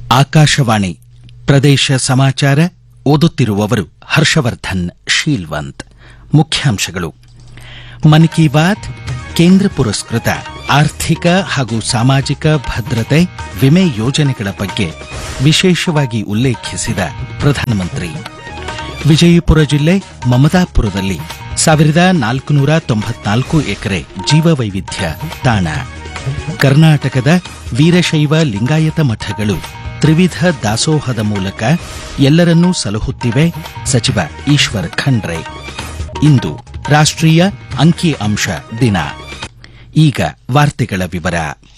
ಆಕಾಶವಾಣಿ ಪ್ರದೇಶ ಸಮಾಚಾರ ಓದುತ್ತಿರುವವರು ಹರ್ಷವರ್ಧನ್ ಶೀಲ್ವಂತ್ ಮುಖ್ಯಾಂಶಗಳು ಮನ್ ಕಿ ಬಾತ್ ಕೇಂದ್ರ ಪುರಸ್ಕೃತ ಆರ್ಥಿಕ ಹಾಗೂ ಸಾಮಾಜಿಕ ಭದ್ರತೆ ವಿಮೆ ಯೋಜನೆಗಳ ಬಗ್ಗೆ ವಿಶೇಷವಾಗಿ ಉಲ್ಲೇಖಿಸಿದ ಪ್ರಧಾನಮಂತ್ರಿ ವಿಜಯಪುರ ಜಿಲ್ಲೆ ಮಮದಾಪುರದಲ್ಲಿ ಸಾವಿರದ ನಾಲ್ಕುನೂರ ತೊಂಬತ್ನಾಲ್ಕು ಎಕರೆ ಜೀವವೈವಿಧ್ಯ ತಾಣ ಕರ್ನಾಟಕದ ವೀರಶೈವ ಲಿಂಗಾಯತ ಮಠಗಳು ತ್ರಿವಿಧ ದಾಸೋಹದ ಮೂಲಕ ಎಲ್ಲರನ್ನೂ ಸಲಹುತ್ತಿವೆ ಸಚಿವ ಈಶ್ವರ್ ಖಂಡ್ರೆ ಇಂದು ರಾಷ್ಟ್ರೀಯ ಅಂಕಿ ಅಂಶ ದಿನ ಈಗ ವಾರ್ತೆಗಳ ವಿವರ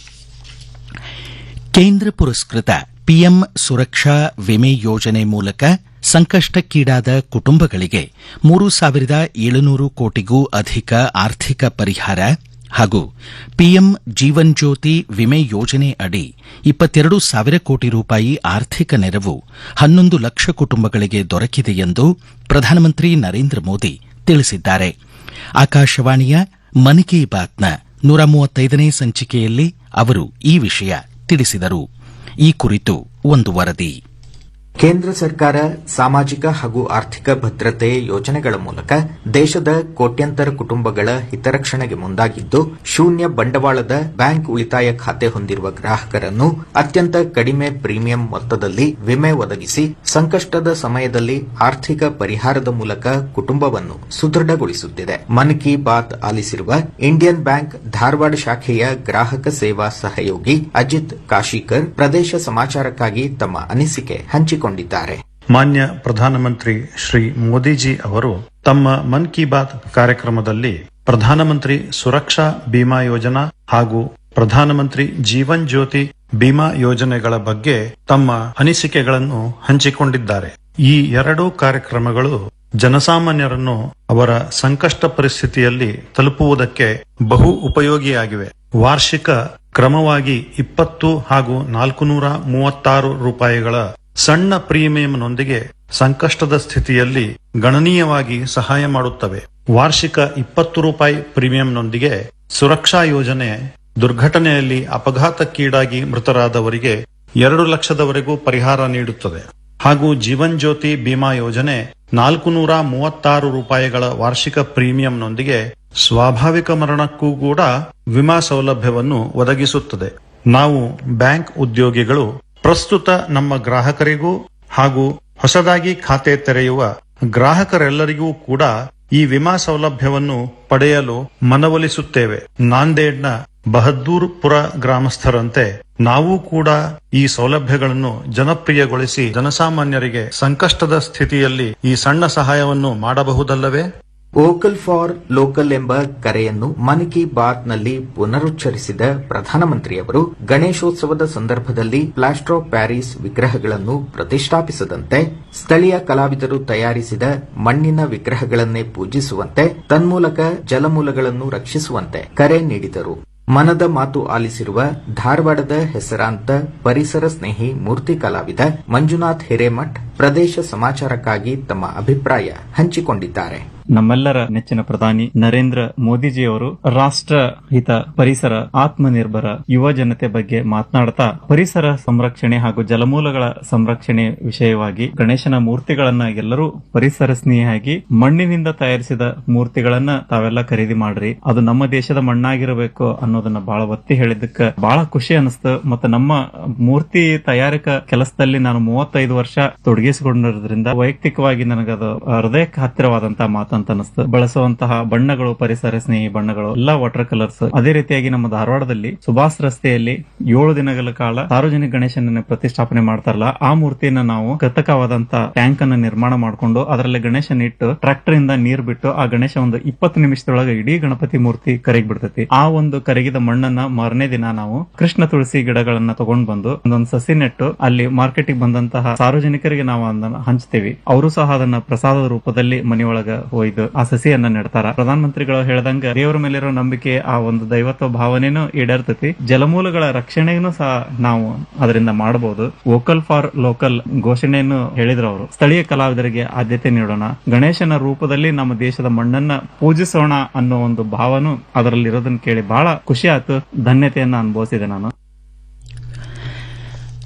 ಕೇಂದ್ರ ಪುರಸ್ಕೃತ ಪಿಎಂ ಸುರಕ್ಷಾ ವಿಮೆ ಯೋಜನೆ ಮೂಲಕ ಸಂಕಷ್ಟಕ್ಕೀಡಾದ ಕುಟುಂಬಗಳಿಗೆ ಮೂರು ಸಾವಿರದ ಏಳುನೂರು ಕೋಟಿಗೂ ಅಧಿಕ ಆರ್ಥಿಕ ಪರಿಹಾರ ಹಾಗೂ ಪಿಎಂ ಜೀವನ್ ಜ್ಯೋತಿ ವಿಮೆ ಯೋಜನೆ ಅಡಿ ಇಪ್ಪತ್ತೆರಡು ಸಾವಿರ ಕೋಟಿ ರೂಪಾಯಿ ಆರ್ಥಿಕ ನೆರವು ಹನ್ನೊಂದು ಲಕ್ಷ ಕುಟುಂಬಗಳಿಗೆ ದೊರಕಿದೆ ಎಂದು ಪ್ರಧಾನಮಂತ್ರಿ ನರೇಂದ್ರ ಮೋದಿ ತಿಳಿಸಿದ್ದಾರೆ ಆಕಾಶವಾಣಿಯ ಮನ್ ಕಿ ಬಾತ್ನ ನೂರ ಮೂವತ್ತೈದನೇ ಸಂಚಿಕೆಯಲ್ಲಿ ಅವರು ಈ ವಿಷಯ ತಿಳಿಸಿದರು ಈ ಕುರಿತು ಒಂದು ವರದಿ ಕೇಂದ್ರ ಸರ್ಕಾರ ಸಾಮಾಜಿಕ ಹಾಗೂ ಆರ್ಥಿಕ ಭದ್ರತೆ ಯೋಜನೆಗಳ ಮೂಲಕ ದೇಶದ ಕೋಟ್ಯಂತರ ಕುಟುಂಬಗಳ ಹಿತರಕ್ಷಣೆಗೆ ಮುಂದಾಗಿದ್ದು ಶೂನ್ಯ ಬಂಡವಾಳದ ಬ್ಯಾಂಕ್ ಉಳಿತಾಯ ಖಾತೆ ಹೊಂದಿರುವ ಗ್ರಾಹಕರನ್ನು ಅತ್ಯಂತ ಕಡಿಮೆ ಪ್ರೀಮಿಯಂ ಮೊತ್ತದಲ್ಲಿ ವಿಮೆ ಒದಗಿಸಿ ಸಂಕಷ್ಟದ ಸಮಯದಲ್ಲಿ ಆರ್ಥಿಕ ಪರಿಹಾರದ ಮೂಲಕ ಕುಟುಂಬವನ್ನು ಸುದೃಢಗೊಳಿಸುತ್ತಿದೆ ಮನ್ ಕಿ ಬಾತ್ ಆಲಿಸಿರುವ ಇಂಡಿಯನ್ ಬ್ಯಾಂಕ್ ಧಾರವಾಡ ಶಾಖೆಯ ಗ್ರಾಹಕ ಸೇವಾ ಸಹಯೋಗಿ ಅಜಿತ್ ಕಾಶಿಕರ್ ಪ್ರದೇಶ ಸಮಾಚಾರಕ್ಕಾಗಿ ತಮ್ಮ ಅನಿಸಿಕೆ ಹಂಚಿಕೊಂಡಿದ್ದಾರೆ ಮಾನ್ಯ ಪ್ರಧಾನಮಂತ್ರಿ ಶ್ರೀ ಮೋದಿಜಿ ಅವರು ತಮ್ಮ ಮನ್ ಕಿ ಬಾತ್ ಕಾರ್ಯಕ್ರಮದಲ್ಲಿ ಪ್ರಧಾನಮಂತ್ರಿ ಸುರಕ್ಷಾ ಬಿಮಾ ಯೋಜನಾ ಹಾಗೂ ಪ್ರಧಾನಮಂತ್ರಿ ಜೀವನ್ ಜ್ಯೋತಿ ಬಿಮಾ ಯೋಜನೆಗಳ ಬಗ್ಗೆ ತಮ್ಮ ಅನಿಸಿಕೆಗಳನ್ನು ಹಂಚಿಕೊಂಡಿದ್ದಾರೆ ಈ ಎರಡೂ ಕಾರ್ಯಕ್ರಮಗಳು ಜನಸಾಮಾನ್ಯರನ್ನು ಅವರ ಸಂಕಷ್ಟ ಪರಿಸ್ಥಿತಿಯಲ್ಲಿ ತಲುಪುವುದಕ್ಕೆ ಬಹು ಉಪಯೋಗಿಯಾಗಿವೆ ವಾರ್ಷಿಕ ಕ್ರಮವಾಗಿ ಇಪ್ಪತ್ತು ಹಾಗೂ ನಾಲ್ಕುನೂರ ಮೂವತ್ತಾರು ರೂಪಾಯಿಗಳ ಸಣ್ಣ ಪ್ರೀಮಿಯಂನೊಂದಿಗೆ ಸಂಕಷ್ಟದ ಸ್ಥಿತಿಯಲ್ಲಿ ಗಣನೀಯವಾಗಿ ಸಹಾಯ ಮಾಡುತ್ತವೆ ವಾರ್ಷಿಕ ಇಪ್ಪತ್ತು ರೂಪಾಯಿ ಪ್ರೀಮಿಯಂನೊಂದಿಗೆ ಸುರಕ್ಷಾ ಯೋಜನೆ ದುರ್ಘಟನೆಯಲ್ಲಿ ಅಪಘಾತಕ್ಕೀಡಾಗಿ ಮೃತರಾದವರಿಗೆ ಎರಡು ಲಕ್ಷದವರೆಗೂ ಪರಿಹಾರ ನೀಡುತ್ತದೆ ಹಾಗೂ ಜೀವನ್ ಜ್ಯೋತಿ ಬಿಮಾ ಯೋಜನೆ ನಾಲ್ಕು ನೂರ ಮೂವತ್ತಾರು ರೂಪಾಯಿಗಳ ವಾರ್ಷಿಕ ಪ್ರೀಮಿಯಂನೊಂದಿಗೆ ಸ್ವಾಭಾವಿಕ ಮರಣಕ್ಕೂ ಕೂಡ ವಿಮಾ ಸೌಲಭ್ಯವನ್ನು ಒದಗಿಸುತ್ತದೆ ನಾವು ಬ್ಯಾಂಕ್ ಉದ್ಯೋಗಿಗಳು ಪ್ರಸ್ತುತ ನಮ್ಮ ಗ್ರಾಹಕರಿಗೂ ಹಾಗೂ ಹೊಸದಾಗಿ ಖಾತೆ ತೆರೆಯುವ ಗ್ರಾಹಕರೆಲ್ಲರಿಗೂ ಕೂಡ ಈ ವಿಮಾ ಸೌಲಭ್ಯವನ್ನು ಪಡೆಯಲು ಮನವೊಲಿಸುತ್ತೇವೆ ನಾಂದೇಡ್ನ ಬಹದ್ದೂರ್ಪುರ ಗ್ರಾಮಸ್ಥರಂತೆ ನಾವು ಕೂಡ ಈ ಸೌಲಭ್ಯಗಳನ್ನು ಜನಪ್ರಿಯಗೊಳಿಸಿ ಜನಸಾಮಾನ್ಯರಿಗೆ ಸಂಕಷ್ಟದ ಸ್ಥಿತಿಯಲ್ಲಿ ಈ ಸಣ್ಣ ಸಹಾಯವನ್ನು ಮಾಡಬಹುದಲ್ಲವೇ ವೋಕಲ್ ಫಾರ್ ಲೋಕಲ್ ಎಂಬ ಕರೆಯನ್ನು ಮನ್ ಕಿ ಬಾತ್ ನಲ್ಲಿ ಪುನರುಚ್ಚರಿಸಿದ ಪ್ರಧಾನಮಂತ್ರಿಯವರು ಗಣೇಶೋತ್ಸವದ ಸಂದರ್ಭದಲ್ಲಿ ಪ್ಲಾಸ್ಟರ್ ಆಫ್ ಪ್ಯಾರಿಸ್ ವಿಗ್ರಹಗಳನ್ನು ಪ್ರತಿಷ್ಠಾಪಿಸದಂತೆ ಸ್ಥಳೀಯ ಕಲಾವಿದರು ತಯಾರಿಸಿದ ಮಣ್ಣಿನ ವಿಗ್ರಹಗಳನ್ನೇ ಪೂಜಿಸುವಂತೆ ತನ್ಮೂಲಕ ಜಲಮೂಲಗಳನ್ನು ರಕ್ಷಿಸುವಂತೆ ಕರೆ ನೀಡಿದರು ಮನದ ಮಾತು ಆಲಿಸಿರುವ ಧಾರವಾಡದ ಹೆಸರಾಂತ ಪರಿಸರ ಸ್ನೇಹಿ ಮೂರ್ತಿ ಕಲಾವಿದ ಮಂಜುನಾಥ್ ಹಿರೇಮಠ್ ಪ್ರದೇಶ ಸಮಾಚಾರಕ್ಕಾಗಿ ತಮ್ಮ ಅಭಿಪ್ರಾಯ ಹಂಚಿಕೊಂಡಿದ್ದಾರೆ ನಮ್ಮೆಲ್ಲರ ನೆಚ್ಚಿನ ಪ್ರಧಾನಿ ನರೇಂದ್ರ ಮೋದಿಜಿಯವರು ರಾಷ್ಟ್ರ ಹಿತ ಪರಿಸರ ಆತ್ಮನಿರ್ಭರ ಯುವ ಜನತೆ ಬಗ್ಗೆ ಮಾತನಾಡ್ತಾ ಪರಿಸರ ಸಂರಕ್ಷಣೆ ಹಾಗೂ ಜಲಮೂಲಗಳ ಸಂರಕ್ಷಣೆ ವಿಷಯವಾಗಿ ಗಣೇಶನ ಮೂರ್ತಿಗಳನ್ನ ಎಲ್ಲರೂ ಪರಿಸರ ಸ್ನೇಹಿಯಾಗಿ ಮಣ್ಣಿನಿಂದ ತಯಾರಿಸಿದ ಮೂರ್ತಿಗಳನ್ನ ತಾವೆಲ್ಲ ಖರೀದಿ ಮಾಡ್ರಿ ಅದು ನಮ್ಮ ದೇಶದ ಮಣ್ಣಾಗಿರಬೇಕು ಅನ್ನೋದನ್ನ ಬಹಳ ಒತ್ತಿ ಹೇಳಿದ್ದಕ್ಕೆ ಬಹಳ ಖುಷಿ ಅನಿಸ್ತು ಮತ್ತೆ ನಮ್ಮ ಮೂರ್ತಿ ತಯಾರಿಕಾ ಕೆಲಸದಲ್ಲಿ ನಾನು ಮೂವತ್ತೈದು ವರ್ಷ ತೊಡಗಿಸಿಕೊಂಡಿರೋದ್ರಿಂದ ವೈಯಕ್ತಿಕವಾಗಿ ನನಗದು ಹೃದಯಕ್ಕೆ ಹತ್ತಿರವಾದಂತಹ ಮಾತು ಅಂತ ಅನಿಸ್ತು ಬಳಸುವಂತಹ ಬಣ್ಣಗಳು ಪರಿಸರ ಸ್ನೇಹಿ ಬಣ್ಣಗಳು ಎಲ್ಲಾ ವಾಟರ್ ಕಲರ್ಸ್ ಅದೇ ರೀತಿಯಾಗಿ ನಮ್ಮ ಧಾರವಾಡದಲ್ಲಿ ಸುಭಾಷ್ ರಸ್ತೆಯಲ್ಲಿ ಏಳು ದಿನಗಳ ಕಾಲ ಸಾರ್ವಜನಿಕ ಗಣೇಶನನ್ನ ಪ್ರತಿಷ್ಠಾಪನೆ ಮಾಡ್ತಾರಲ್ಲ ಆ ಮೂರ್ತಿಯನ್ನ ನಾವು ಕೃತಕವಾದಂತ ಟ್ಯಾಂಕ್ ಅನ್ನ ನಿರ್ಮಾಣ ಮಾಡಿಕೊಂಡು ಅದರಲ್ಲಿ ಗಣೇಶನ ಇಟ್ಟು ಟ್ರಾಕ್ಟರ್ ಇಂದ ನೀರ್ ಬಿಟ್ಟು ಆ ಗಣೇಶ ಒಂದು ಇಪ್ಪತ್ತು ನಿಮಿಷದೊಳಗೆ ಇಡೀ ಗಣಪತಿ ಮೂರ್ತಿ ಕರಗಿ ಬಿಡ್ತೈತಿ ಆ ಒಂದು ಕರಗಿದ ಮಣ್ಣನ್ನ ಮಾರನೇ ದಿನ ನಾವು ಕೃಷ್ಣ ತುಳಸಿ ಗಿಡಗಳನ್ನ ತಗೊಂಡ್ ಬಂದು ಒಂದೊಂದು ಸಸಿ ನೆಟ್ಟು ಅಲ್ಲಿ ಮಾರ್ಕೆಟಿಗೆ ಬಂದಂತಹ ಸಾರ್ವಜನಿಕರಿಗೆ ನಾವು ಅದನ್ನ ಹಂಚ್ತೇವಿ ಅವರು ಸಹ ಅದನ್ನ ಪ್ರಸಾದದ ರೂಪದಲ್ಲಿ ಮನೆಯೊಳಗ ಒಯ್ದು ಆ ಸಸಿಯನ್ನ ನೆಡ್ತಾರ ಪ್ರಧಾನಮಂತ್ರಿಗಳು ಹೇಳ್ದಂಗ ದೇವರ ಮೇಲಿರೋ ನಂಬಿಕೆ ಆ ಒಂದು ದೈವತ್ವ ಭಾವನೆನೂ ಈಡೇರ್ತೈತಿ ಜಲಮೂಲಗಳ ರಕ್ಷಣೆಯನ್ನು ಸಹ ನಾವು ಅದರಿಂದ ಮಾಡಬಹುದು ವೋಕಲ್ ಫಾರ್ ಲೋಕಲ್ ಘೋಷಣೆಯನ್ನು ಹೇಳಿದ್ರು ಅವರು ಸ್ಥಳೀಯ ಕಲಾವಿದರಿಗೆ ಆದ್ಯತೆ ನೀಡೋಣ ಗಣೇಶನ ರೂಪದಲ್ಲಿ ನಮ್ಮ ದೇಶದ ಮಣ್ಣನ್ನ ಪೂಜಿಸೋಣ ಅನ್ನೋ ಒಂದು ಭಾವನು ಅದರಲ್ಲಿ ಇರೋದನ್ನ ಕೇಳಿ ಬಹಳ ಖುಷಿ ಆಯ್ತು ಧನ್ಯತೆಯನ್ನ ಅನುಭವಿಸಿದೆ ನಾನು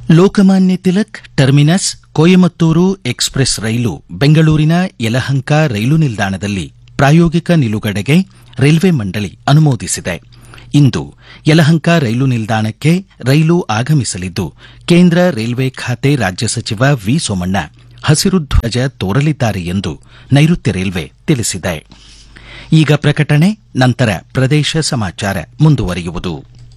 ಲೋಕಮಾನ್ಯ ತಿಲಕ್ ಟರ್ಮಿನಸ್ ಕೊಯಮತ್ತೂರು ಎಕ್ಸ್ಪ್ರೆಸ್ ರೈಲು ಬೆಂಗಳೂರಿನ ಯಲಹಂಕ ರೈಲು ನಿಲ್ದಾಣದಲ್ಲಿ ಪ್ರಾಯೋಗಿಕ ನಿಲುಗಡೆಗೆ ರೈಲ್ವೆ ಮಂಡಳಿ ಅನುಮೋದಿಸಿದೆ ಇಂದು ಯಲಹಂಕ ರೈಲು ನಿಲ್ದಾಣಕ್ಕೆ ರೈಲು ಆಗಮಿಸಲಿದ್ದು ಕೇಂದ್ರ ರೈಲ್ವೆ ಖಾತೆ ರಾಜ್ಯ ಸಚಿವ ವಿ ಸೋಮಣ್ಣ ಹಸಿರು ಧ್ವಜ ತೋರಲಿದ್ದಾರೆ ಎಂದು ನೈಋತ್ಯ ರೈಲ್ವೆ ತಿಳಿಸಿದೆ ಈಗ ಪ್ರಕಟಣೆ ನಂತರ ಪ್ರದೇಶ ಸಮಾಚಾರ ಮುಂದುವರಿಯುವುದು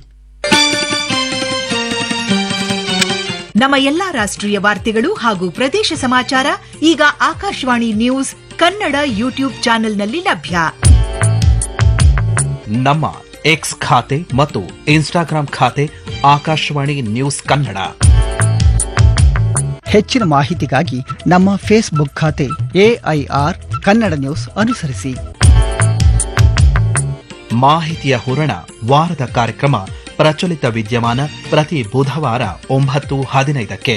ನಮ್ಮ ಎಲ್ಲಾ ರಾಷ್ಟ್ರೀಯ ವಾರ್ತೆಗಳು ಹಾಗೂ ಪ್ರದೇಶ ಸಮಾಚಾರ ಈಗ ಆಕಾಶವಾಣಿ ನ್ಯೂಸ್ ಕನ್ನಡ ಯೂಟ್ಯೂಬ್ ಚಾನೆಲ್ನಲ್ಲಿ ಲಭ್ಯ ನಮ್ಮ ಎಕ್ಸ್ ಖಾತೆ ಮತ್ತು ಇನ್ಸ್ಟಾಗ್ರಾಂ ಖಾತೆ ಆಕಾಶವಾಣಿ ನ್ಯೂಸ್ ಕನ್ನಡ ಹೆಚ್ಚಿನ ಮಾಹಿತಿಗಾಗಿ ನಮ್ಮ ಫೇಸ್ಬುಕ್ ಖಾತೆ ಎಐಆರ್ ಕನ್ನಡ ನ್ಯೂಸ್ ಅನುಸರಿಸಿ ಮಾಹಿತಿಯ ಹೂರಣ ವಾರದ ಕಾರ್ಯಕ್ರಮ ಪ್ರಚಲಿತ ವಿದ್ಯಮಾನ ಪ್ರತಿ ಬುಧವಾರ ಒಂಬತ್ತು ಹದಿನೈದಕ್ಕೆ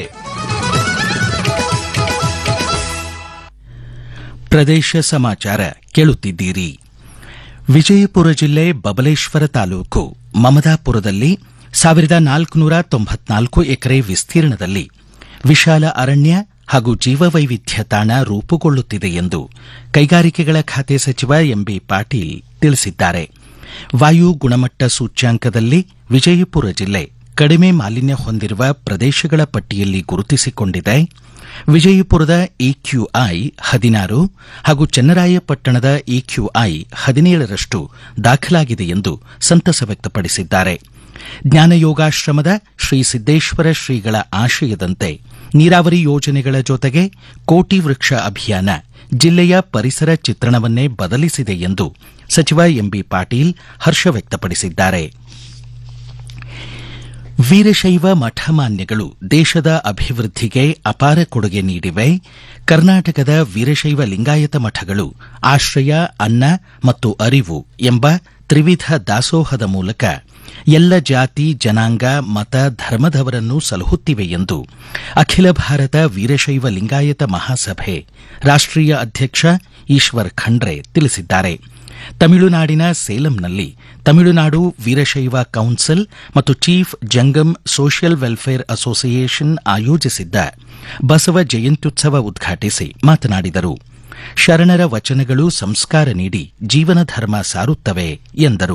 ಪ್ರದೇಶ ಸಮಾಚಾರ ಕೇಳುತ್ತಿದ್ದೀರಿ ವಿಜಯಪುರ ಜಿಲ್ಲೆ ಬಬಲೇಶ್ವರ ತಾಲೂಕು ಮಮದಾಪುರದಲ್ಲಿ ಸಾವಿರದ ನಾಲ್ಕುನೂರ ತೊಂಬತ್ನಾಲ್ಕು ಎಕರೆ ವಿಸ್ತೀರ್ಣದಲ್ಲಿ ವಿಶಾಲ ಅರಣ್ಯ ಹಾಗೂ ಜೀವವೈವಿಧ್ಯ ತಾಣ ರೂಪುಗೊಳ್ಳುತ್ತಿದೆ ಎಂದು ಕೈಗಾರಿಕೆಗಳ ಖಾತೆ ಸಚಿವ ಎಂಬಿ ಪಾಟೀಲ್ ತಿಳಿಸಿದ್ದಾರೆ ವಾಯು ಗುಣಮಟ್ಟ ಸೂಚ್ಯಾಂಕದಲ್ಲಿ ವಿಜಯಪುರ ಜಿಲ್ಲೆ ಕಡಿಮೆ ಮಾಲಿನ್ಯ ಹೊಂದಿರುವ ಪ್ರದೇಶಗಳ ಪಟ್ಟಿಯಲ್ಲಿ ಗುರುತಿಸಿಕೊಂಡಿದೆ ವಿಜಯಪುರದ ಇಕ್ಯೂಐ ಹದಿನಾರು ಹಾಗೂ ಚನ್ನರಾಯಪಟ್ಟಣದ ಇಕ್ಯೂಐ ಹದಿನೇಳರಷ್ಟು ದಾಖಲಾಗಿದೆ ಎಂದು ಸಂತಸ ವ್ಯಕ್ತಪಡಿಸಿದ್ದಾರೆ ಜ್ಞಾನಯೋಗಾಶ್ರಮದ ಶ್ರೀ ಸಿದ್ದೇಶ್ವರ ಶ್ರೀಗಳ ಆಶಯದಂತೆ ನೀರಾವರಿ ಯೋಜನೆಗಳ ಜೊತೆಗೆ ಕೋಟಿ ವೃಕ್ಷ ಅಭಿಯಾನ ಜಿಲ್ಲೆಯ ಪರಿಸರ ಚಿತ್ರಣವನ್ನೇ ಬದಲಿಸಿದೆ ಎಂದು ಸಚಿವ ಎಂಬಿ ಪಾಟೀಲ್ ಹರ್ಷ ವ್ಯಕ್ತಪಡಿಸಿದ್ದಾರೆ ವೀರಶೈವ ಮಠಮಾನ್ಯಗಳು ದೇಶದ ಅಭಿವೃದ್ಧಿಗೆ ಅಪಾರ ಕೊಡುಗೆ ನೀಡಿವೆ ಕರ್ನಾಟಕದ ವೀರಶೈವ ಲಿಂಗಾಯತ ಮಠಗಳು ಆಶ್ರಯ ಅನ್ನ ಮತ್ತು ಅರಿವು ಎಂಬ ತ್ರಿವಿಧ ದಾಸೋಹದ ಮೂಲಕ ಎಲ್ಲ ಜಾತಿ ಜನಾಂಗ ಮತ ಧರ್ಮದವರನ್ನು ಸಲಹುತ್ತಿವೆ ಎಂದು ಅಖಿಲ ಭಾರತ ವೀರಶೈವ ಲಿಂಗಾಯತ ಮಹಾಸಭೆ ರಾಷ್ಟ್ರೀಯ ಅಧ್ಯಕ್ಷ ಈಶ್ವರ್ ಖಂಡ್ರೆ ತಿಳಿಸಿದ್ದಾರೆ ತಮಿಳುನಾಡಿನ ಸೇಲಂನಲ್ಲಿ ತಮಿಳುನಾಡು ವೀರಶೈವ ಕೌನ್ಸಿಲ್ ಮತ್ತು chief Jangam social welfare association ಆಯೋಜಿಸಿದ್ದ ಬಸವ ಜಯಂತ್ಯುತ್ಸವ ಉದ್ಘಾಟಿಸಿ ಮಾತನಾಡಿದರು ಶರಣರ ವಚನಗಳು ಸಂಸ್ಕಾರ ನೀಡಿ ಜೀವನ ಧರ್ಮ ಸಾರುತ್ತವೆ ಎಂದರು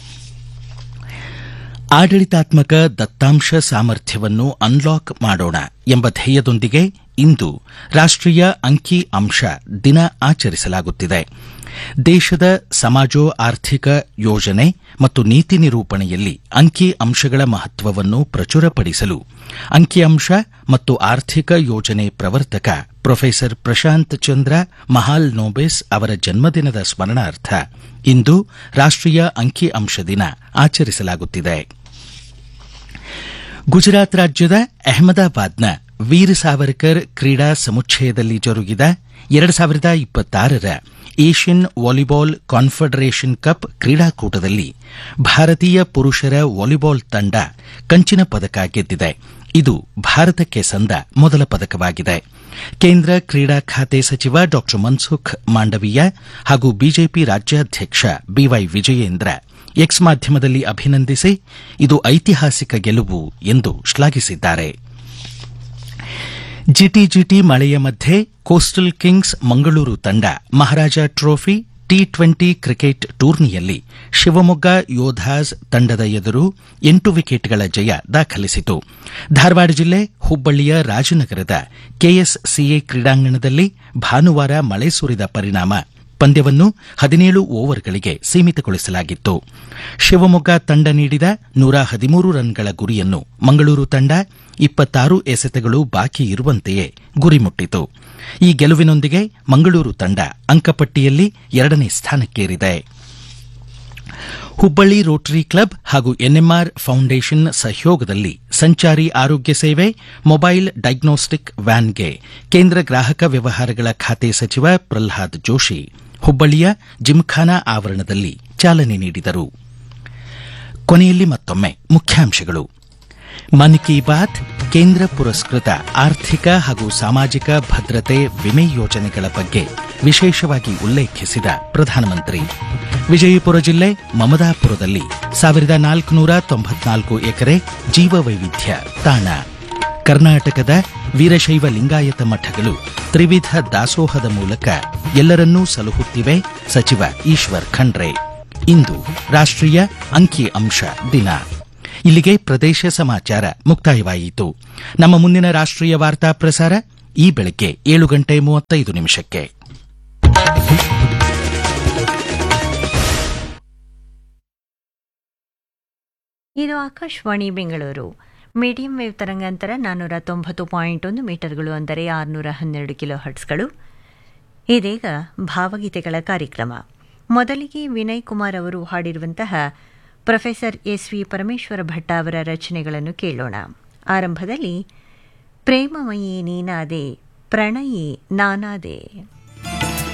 ಆಡಳಿತಾತ್ಮಕ ದತ್ತಾಂಶ ಸಾಮರ್ಥ್ಯವನ್ನು ಅನ್ಲಾಕ್ ಮಾಡೋಣ ಎಂಬ ಧ್ಯೇಯದೊಂದಿಗೆ ಇಂದು ರಾಷ್ಟ್ರೀಯ ಅಂಕಿ ಅಂಶ ದಿನ ಆಚರಿಸಲಾಗುತ್ತಿದೆ ದೇಶದ ಸಮಾಜೋ ಆರ್ಥಿಕ ಯೋಜನೆ ಮತ್ತು ನೀತಿ ನಿರೂಪಣೆಯಲ್ಲಿ ಅಂಕಿ ಅಂಶಗಳ ಮಹತ್ವವನ್ನು ಪ್ರಚುರಪಡಿಸಲು ಅಂಕಿಅಂಶ ಮತ್ತು ಆರ್ಥಿಕ ಯೋಜನೆ ಪ್ರವರ್ತಕ ಪ್ರೊಫೆಸರ್ ಪ್ರಶಾಂತ್ ಚಂದ್ರ ಮಹಾಲ್ ನೋಬೆಸ್ ಅವರ ಜನ್ಮದಿನದ ಸ್ಮರಣಾರ್ಥ ಇಂದು ರಾಷ್ಟ್ರೀಯ ಅಂಕಿ ಅಂಶ ದಿನ ಆಚರಿಸಲಾಗುತ್ತಿದೆ ಗುಜರಾತ್ ರಾಜ್ಯದ ಅಹಮದಾಬಾದ್ನ ವೀರ್ ಸಾವರ್ಕರ್ ಕ್ರೀಡಾ ಸಮುಚ್ಚಯದಲ್ಲಿ ಜರುಗಿದ ಎರಡು ಸಾವಿರದ ಇಪ್ಪತ್ತಾರರ ಏಷ್ಯನ್ ವಾಲಿಬಾಲ್ ಕಾನ್ಫೆಡರೇಷನ್ ಕಪ್ ಕ್ರೀಡಾಕೂಟದಲ್ಲಿ ಭಾರತೀಯ ಪುರುಷರ ವಾಲಿಬಾಲ್ ತಂಡ ಕಂಚಿನ ಪದಕ ಗೆದ್ದಿದೆ ಇದು ಭಾರತಕ್ಕೆ ಸಂದ ಮೊದಲ ಪದಕವಾಗಿದೆ ಕೇಂದ್ರ ಕ್ರೀಡಾ ಖಾತೆ ಸಚಿವ ಡಾ ಮನ್ಸುಖ್ ಮಾಂಡವೀಯ ಹಾಗೂ ಬಿಜೆಪಿ ರಾಜ್ಯಾಧ್ಯಕ್ಷ ಬಿವೈ ವಿಜಯೇಂದ್ರ ಎಕ್ಸ್ ಮಾಧ್ಯಮದಲ್ಲಿ ಅಭಿನಂದಿಸಿ ಇದು ಐತಿಹಾಸಿಕ ಗೆಲುವು ಎಂದು ಶ್ಲಾಘಿಸಿದ್ದಾರೆ ಜಿಟಿಜಿಟಿ ಮಳೆಯ ಮಧ್ಯೆ ಕೋಸ್ಟಲ್ ಕಿಂಗ್ಸ್ ಮಂಗಳೂರು ತಂಡ Maharaja Trophy T twenty cricket ಟೂರ್ನಿಯಲ್ಲಿ ಶಿವಮೊಗ್ಗ ಯೋಧಾಸ್ ತಂಡದ ಎದುರು ಎಂಟು ವಿಕೆಟ್ಗಳ ಜಯ ದಾಖಲಿಸಿತು ಧಾರವಾಡ ಜಿಲ್ಲೆ ಹುಬ್ಬಳ್ಳಿಯ ರಾಜನಗರದ ಕೆಎಸ್ಸಿಎ ಕ್ರೀಡಾಂಗಣದಲ್ಲಿ ಭಾನುವಾರ ಮಳೆ ಸುರಿದ ಪರಿಣಾಮ ಪಂದ್ಯವನ್ನು ಹದಿನೇಳು ಓವರ್ಗಳಿಗೆ ಸೀಮಿತಗೊಳಿಸಲಾಗಿತ್ತು ಶಿವಮೊಗ್ಗ ತಂಡ ನೀಡಿದ ನೂರ ಹದಿಮೂರು ರನ್ಗಳ ಗುರಿಯನ್ನು ಮಂಗಳೂರು ತಂಡ ಇಪ್ಪತ್ತಾರು ಎಸೆತಗಳು ಬಾಕಿ ಇರುವಂತೆಯೇ ಗುರಿ ಮುಟ್ಟಿತು ಈ ಗೆಲುವಿನೊಂದಿಗೆ ಮಂಗಳೂರು ತಂಡ ಅಂಕಪಟ್ಟಿಯಲ್ಲಿ ಎರಡನೇ ಸ್ಥಾನಕ್ಕೇರಿದೆ ಹುಬ್ಬಳ್ಳಿ ರೋಟರಿ ಕ್ಲಬ್ ಹಾಗೂ ಎನ್ಎಂಆರ್ ಫೌಂಡೇಶನ್ ಸಹಯೋಗದಲ್ಲಿ ಸಂಚಾರಿ ಆರೋಗ್ಯ ಸೇವೆ ಮೊಬೈಲ್ ಡಯಾಗ್ನೋಸ್ಟಿಕ್ ವ್ಯಾನ್ಗೆ ಕೇಂದ್ರ ಗ್ರಾಹಕ ವ್ಯವಹಾರಗಳ ಖಾತೆ ಸಚಿವ ಪ್ರಲ್ಹಾದ್ ಜೋಶಿ ಹುಬ್ಬಳ್ಳಿಯ ಜಿಮ್ಖಾನಾ ಆವರಣದಲ್ಲಿ ಚಾಲನೆ ನೀಡಿದರು ಕೊನೆಯಲ್ಲಿ ಮತ್ತೊಮ್ಮೆ ಮುಖ್ಯಾಂಶಗಳು ಮನ್ ಕಿ ಬಾತ್ ಕೇಂದ್ರ ಪುರಸ್ಕೃತ ಆರ್ಥಿಕ ಹಾಗೂ ಸಾಮಾಜಿಕ ಭದ್ರತೆ ವಿಮೆ ಯೋಜನೆಗಳ ಬಗ್ಗೆ ವಿಶೇಷವಾಗಿ ಉಲ್ಲೇಖಿಸಿದ ಪ್ರಧಾನಮಂತ್ರಿ ವಿಜಯಪುರ ಜಿಲ್ಲೆ ಮಮದಾಪುರದಲ್ಲಿ ಸಾವಿರದ ನಾಲ್ಕುನೂರ ತೊಂಬತ್ನಾಲ್ಕು ಎಕರೆ ಜೀವವೈವಿಧ್ಯ ತಾಣ ಕರ್ನಾಟಕದ ವೀರಶೈವ ಲಿಂಗಾಯತ ಮಠಗಳು ತ್ರಿವಿಧ ದಾಸೋಹದ ಮೂಲಕ ಎಲ್ಲರನ್ನೂ ಸಲಹುತ್ತಿವೆ ಸಚಿವ ಈಶ್ವರ್ ಖಂಡ್ರೆ ಇಂದು ರಾಷ್ಟ್ರೀಯ ಅಂಕಿ ಅಂಶ ದಿನ ಇಲ್ಲಿಗೆ ಪ್ರದೇಶ ಸಮಾಚಾರ ಮುಕ್ತಾಯವಾಯಿತು ನಮ್ಮ ಮುಂದಿನ ರಾಷ್ಟ್ರೀಯ ವಾರ್ತಾ ಪ್ರಸಾರ ಈ ಬೆಳಗ್ಗೆ ಏಳು ಗಂಟೆ ಮೂವತ್ತೈದು ನಿಮಿಷಕ್ಕೆ ಇದು ಆಕಾಶವಾಣಿ ಬೆಂಗಳೂರು ಮೀಡಿಯಂ ವೇವ್ ತರಂಗಾಂತರ ನಾನ್ನೂರ ತೊಂಬತ್ತು ಪಾಯಿಂಟ್ ಒಂದು ಮೀಟರ್ಗಳು ಅಂದರೆ ಆರುನೂರ ಹನ್ನೆರಡು ಕಿಲೋ ಹರ್ಟ್ಸ್ಗಳು ಇದೀಗ ಭಾವಗೀತೆಗಳ ಕಾರ್ಯಕ್ರಮ ಮೊದಲಿಗೆ ವಿನಯ್ ಕುಮಾರ್ ಅವರು ಹಾಡಿರುವಂತಹ professor S V Parameshwara Bhatta ಅವರ ರಚನೆಗಳನ್ನು ಕೇಳೋಣ ಆರಂಭದಲ್ಲಿ ಪ್ರೇಮಮಯೇ ನೀನಾದೆ ಪ್ರಣಯಿ ನಾನಾದೆ